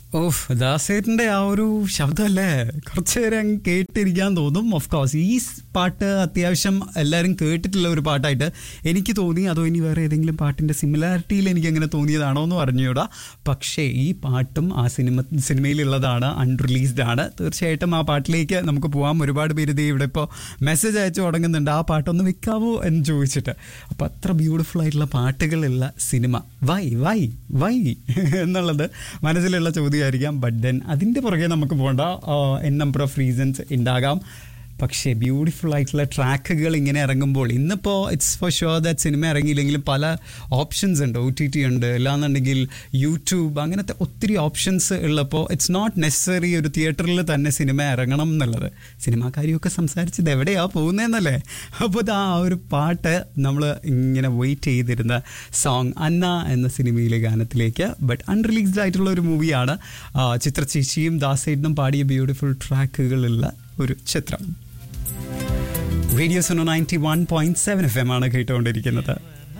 ഓഹ് ദാസേട്ടന്റെ ആ ഒരു ശബ്ദമല്ലേ കുറച്ചു നേരം അങ്ങ് കേട്ടിരിക്കാൻ തോന്നും ഓഫ് കോഴ്സ് ഈ സ് പാട്ട് അത്യാവശ്യം എല്ലാവരും കേട്ടിട്ടുള്ള ഒരു പാട്ടായിട്ട് എനിക്ക് തോന്നി അതോ ഇനി വേറെ ഏതെങ്കിലും പാട്ടിന്റെ സിമിലാരിറ്റിയിൽ എനിക്ക് അങ്ങനെ തോന്നിയതാണോ എന്ന് പറഞ്ഞുകൂടാ പക്ഷേ ഈ പാട്ടും ആ സിനിമ സിനിമയിലുള്ളതാണ് അൺറിലീസ്ഡ് ആണ് തീർച്ചയായിട്ടും ആ പാട്ടിലേക്ക് നമുക്ക് പോകാം ഒരുപാട് പേര് ദേ ഇവിടെ ഇപ്പോൾ മെസ്സേജ് അയച്ചു തുടങ്ങുന്നുണ്ട് ആ പാട്ടൊന്ന് വെക്കാവോ എന്ന് ചോദിച്ചിട്ട് അപ്പോൾ അത്ര ബ്യൂട്ടിഫുൾ ആയിട്ടുള്ള പാട്ടുകളുള്ള സിനിമ വൈ വൈ വൈ എന്നുള്ളത് മനസ്സിലുള്ള ചോദ്യമായിരിക്കാം ബട്ട് ദെൻ അതിൻ്റെ പുറകെ നമുക്ക് പോകേണ്ട എൻ നമ്പർ ഓഫ് റീസൺസ് ഉണ്ടാകാം പക്ഷേ ബ്യൂട്ടിഫുൾ ആയിട്ടുള്ള ട്രാക്കുകൾ ഇങ്ങനെ ഇറങ്ങുമ്പോൾ ഇന്നിപ്പോൾ it's for sure that cinema ഇറങ്ങിയില്ലെങ്കിലും പല ഓപ്ഷൻസ് ഉണ്ട് ഒ ടി ടി ഉണ്ട് അല്ലാന്നുണ്ടെങ്കിൽ യൂട്യൂബ് അങ്ങനത്തെ ഒത്തിരി ഓപ്ഷൻസ് ഉള്ളപ്പോൾ ഇറ്റ്സ് നോട്ട് നെസസറി ഒരു തിയേറ്ററിൽ തന്നെ സിനിമ ഇറങ്ങണം എന്നുള്ളത് സിനിമാക്കാരിയൊക്കെ സംസാരിച്ചത് എവിടെയാ പോകുന്നതെന്നല്ലേ അപ്പോൾ ഇത് ആ ഒരു പാട്ട് നമ്മൾ ഇങ്ങനെ വെയിറ്റ് ചെയ്തിരുന്ന സോങ് അന്ന എന്ന സിനിമയിലെ ഗാനത്തിലേക്ക് ബട്ട് അൺറിലീസ്ഡ് ആയിട്ടുള്ള ഒരു മൂവിയാണ് ചിത്രചേച്ചിയും ദാസേട്ടനും പാടിയ ബ്യൂട്ടിഫുൾ ട്രാക്കുകളുള്ള ഒരു ചിത്രം radio Sono ninety one point seven F M ആണ് കേട്ടുകൊണ്ടിരിക്കുന്നത്